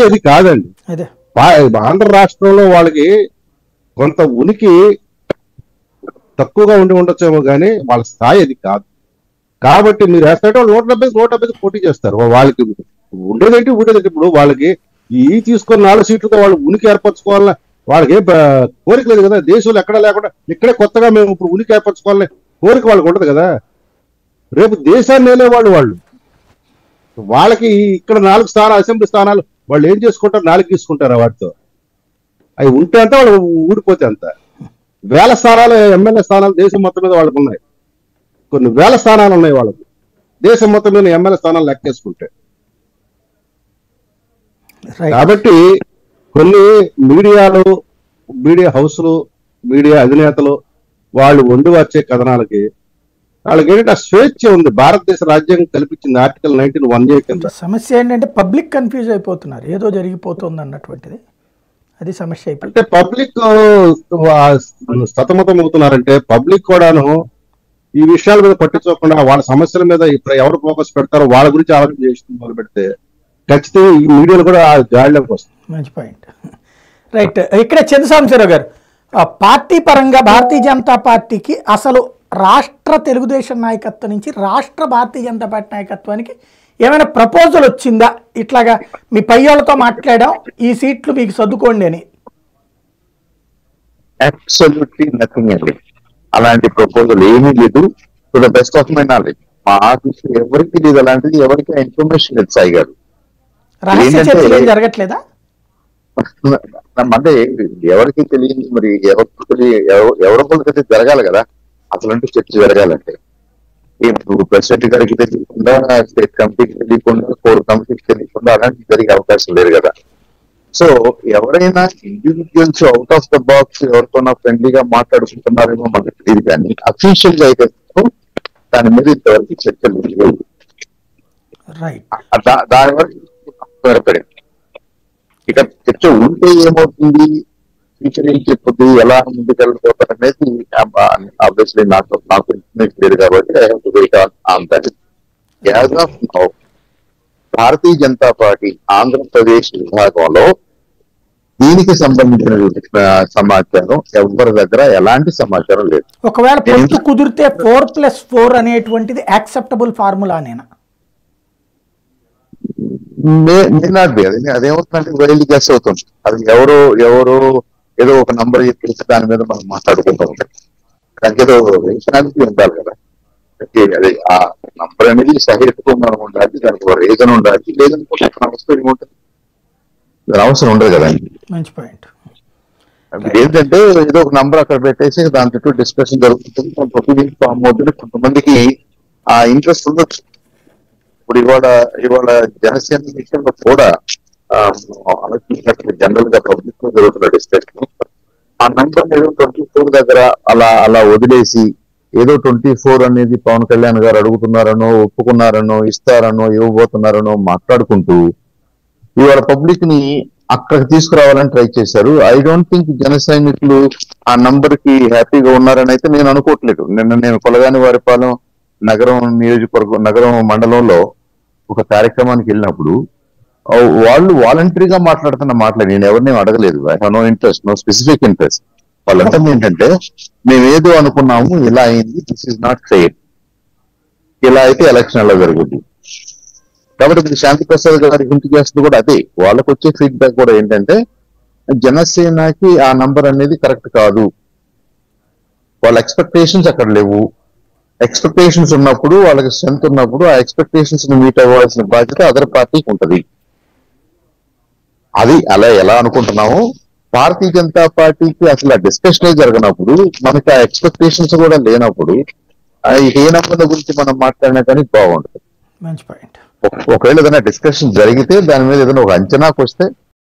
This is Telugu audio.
అది కాదండి అదే పా- ఆంధ్ర రాష్ట్రంలో వాళ్ళకి కొంత ఉనికి తక్కువగా ఉండి ఉండొచ్చేమో కానీ వాళ్ళ స్థాయి అది కాదు కాబట్టి మీరు వేస్తే వాళ్ళు నూట డెబ్బై నూట డెబ్బై పోటీ చేస్తారు వాళ్ళకి ఉండేదేంటి ఉండేదేంటి ఇప్పుడు వాళ్ళకి ఈ తీసుకున్న నాలుగు సీట్లతో వాళ్ళు ఉనికి ఏర్పరచుకోవాలని వాళ్ళకి ఏం ప- కోరిక లేదు కదా దేశంలో ఎక్కడ లేకుండా ఇక్కడే కొత్తగా మేము ఇప్పుడు ఉనికి ఏర్పరచుకోవాలని కోరిక వాళ్ళకి ఉండదు కదా రేపు దేశాన్ని నేలేవాళ్ళు వాళ్ళు వాళ్ళకి ఇక్కడ నాలుగు స్థానాలు అసెంబ్లీ స్థానాలు వాళ్ళు ఏం చేసుకుంటారు నాలుగు తీసుకుంటారు వాటితో అవి ఉంటే అంత వాళ్ళు ఊడిపోతే అంత వేల స్థానాలు ఎమ్మెల్యే స్థానాలు దేశం మొత్తం మీద వాళ్ళకు ఉన్నాయి కొన్ని వేల స్థానాలు ఉన్నాయి వాళ్ళకి దేశం మొత్తం మీద ఎమ్మెల్యే స్థానాలు లెక్కేసుకుంటే రైట్ కాబట్టి కొన్ని మీడియాలు మీడియా హౌస్లు మీడియా అధినేతలు వాళ్ళు వండి వచ్చే కథనాలకి వాళ్ళకి ఏంటంటే ఆ స్వేచ్ఛ ఉంది భారతదేశ రాజ్యాంగం కల్పించింది ఆర్టికల్ నైన్టీన్ వన్ ఏ కింద సమస్య ఏంటంటే పబ్లిక్ కన్ఫ్యూజ్ అయిపోతున్నారు ఏదో జరిగిపోతుంది అన్నటువంటిది అది సమస్య అయిపోయింది అంటే పబ్లిక్ సతమతం అవుతున్నారంటే పబ్లిక్ కూడాను ఈ విషయాల మీద పట్టించుకోకుండా వాళ్ళ సమస్యల మీద ఇప్పుడు ఎవరు ఫోకస్ పెడతారో వాళ్ళ గురించి ఆలోచన చేసి మొదలు పెడితే ఖచ్చితంగా ఈ మీడియాలు కూడా ఆ గాడిలోకి వస్తుంది మంచి పాయింట్ రైట్ ఇక్కడ చంద్రసాంబశివరావు గారు ఆ, పార్టీ పరంగా భారతీయ జనతా పార్టీకి అసలు రాష్ట్ర తెలుగుదేశం నాయకత్వం నుంచి రాష్ట్ర భారతీయ జనతా పార్టీ నాయకత్వానికి ఏమైనా ప్రపోజల్ వచ్చిందా ఇట్లాగా మీ పై వాళ్ళతో మాట్లాడాం ఈ సీట్లు మీకు సర్దుకోండి అని అబ్సల్యూట్లీ నథింగ్ అండి అలాంటి ప్రపోజల్ ఏమీ లేదు to the best of my knowledge మా ఆఫీస్ ఎవరికి లేదు అలాంటిది ఎవరికి ఇన్ఫర్మేషన్ లేదు సాయి గారు రహస్య ఏంటంటే- చర్చలు ఏం జరగట్లేదా అంటే ఎవరికి తెలియదు మరి ఎవరికి తెలియ ఎవ- ఎవరో ఒకరికి జరగాలి కదా అసలంటూ చర్చ జరగాలంటే ఇప్పుడు ప్రెసిడెంట్ గారికి తెలియకుండా స్టేట్ కమిటీకి తెలియకుండా కోర్ కమిటీకి తెలియకుండా అలాంటి జరిగే అవకాశం లేదు కదా సో ఎవరైనా individuals out of the box ఎవరితోనా ఫ్రెండ్లీగా మాట్లాడుకుంటున్నారేమో మనకు తెలియదు కానీ అఫీషియల్ గా అయితే దాని మీద ఇంతవరకు చర్చలు లేవు. రైట్ ఆ దా- దాని వరకు త్వరపడింది ఇక చర్చ ఉంటే ఏమవుతుంది ఫ్యూచర్ ఏం చెప్పుద్ది ఎలా ముందుకెళ్ళిపోతారు అనేది ఆబ్వియస్లీ నాకు నాకు ఇన్ఫర్మేషన్ లేదు కాబట్టి I have to wait on that as of now Bharatiya Janata Party Andhra Pradesh విభాగంలో దీనికి సంబంధించిన ఆ, సమాచారం ఎవరి దగ్గర ఎలాంటి సమాచారం లేదు ఒకవేళ పొత్తు కుదిరితే ఫోర్ ప్లస్ ఫోర్ అనేటువంటిది యాక్సెప్టబుల్ ఫార్ములానేనా మే మే నాట్ బి అది అదేమవుతుందంటే వైల్డ్ గెస్ అవుతుంది అది ఎవరు ఎవరు ఏదో ఒక నంబర్ చెప్పేసి దాని మీద మనం మాట్లాడుకుంటూ ఉంటాం దానికి ఏదో రేషనాలిటీ ఉండాలి కదా అంటే అది ఆ నంబర్ అనేది సహేతుకంగా ఉండాలి దానికి ఒక రీజన్ ఉండాలి లేదనుకుంటే అవసరం ఏముంటుంది దాని అవసరం ఉండదు కదా మంచి పాయింట్ అది ఏంటంటే ఏదో ఒక నంబర్ అక్కడ పెట్టేసి దాని చుట్టూ డిస్కషన్ జరుగుతుంది కొంత ఒపీనియన్ ఫామ్ అవుతుంది కొంతమందికి ఆ ఇంట్రెస్ట్ ఉండొచ్చు ఇప్పుడు ఇవాళ ఇవాళ జనసేన విషయంలో కూడా ఆలోచించినట్టు జనరల్ గా పబ్లిక్ లో జరుగుతున్న డిస్కషన్ ఆ నంబర్ ఏదో ట్వంటీ ఫోర్ దగ్గర అలా అలా వదిలేసి ఏదో ట్వంటీ ఫోర్ అనేది పవన్ కళ్యాణ్ గారు అడుగుతున్నారనో ఒప్పుకున్నారనో ఇస్తారనో ఇవ్వబోతున్నారనో మాట్లాడుకుంటూ ఇవాళ పబ్లిక్ ని అక్కడికి తీసుకురావాలని ట్రై చేశారు ఐ డోంట్ థింక్ జన సైనికులు ఆ నంబర్ కి హ్యాపీగా ఉన్నారని అయితే నేను అనుకోవట్లేదు నిన్న నేను కొలగాని వారిపాలెం నగరం నియోజకవర్గం నగరం మండలంలో ఒక కార్యక్రమానికి వెళ్ళినప్పుడు ఆ, వాళ్ళు వాలంటరీగా మాట్లాడుతున్న మాటలు నేను ఎవరిని అడగలేదు I have no interest no specific interest వాళ్ళంతా ఏంటంటే మేము ఏదో అనుకున్నాము ఇలా అయింది దిస్ ఇస్ నాట్ ఫెయిర్ ఇలా అయితే ఎలక్షన్ ఎలా జరుగుతుంది కాబట్టి ఇప్పుడు శాంతి ప్రసాద్ గారి ఇంటి చేస్తుంది కూడా అదే వాళ్ళకి వచ్చే ఫీడ్బ్యాక్ కూడా ఏంటంటే జనసేనకి ఆ నంబర్ అనేది కరెక్ట్ కాదు వాళ్ళ ఎక్స్పెక్టేషన్స్ అక్కడ లేవు ఎక్స్పెక్టేషన్స్ ఉన్నప్పుడు వాళ్ళకి స్ట్రెంత్ ఉన్నప్పుడు ఆ ఎక్స్పెక్టేషన్స్ ని మీట్ అవ్వాల్సిన బాధ్యత అదర్ పార్టీకి ఉంటది అది అలా ఎలా అనుకుంటున్నాము భారతీయ జనతా పార్టీకి అసలు ఆ డిస్కషన్ జరగనప్పుడు మనకి ఆ ఎక్స్పెక్టేషన్స్ కూడా లేనప్పుడు ఆ ఏ నంబర్ గురించి మనం మాట్లాడినా కానీ బాగుంటుంది మంచి పాయింట్ ఒక- ఒకవేళ ఏదైనా డిస్కషన్ జరిగితే దాని మీద ఏదైనా ఒక అంచనాకు వస్తే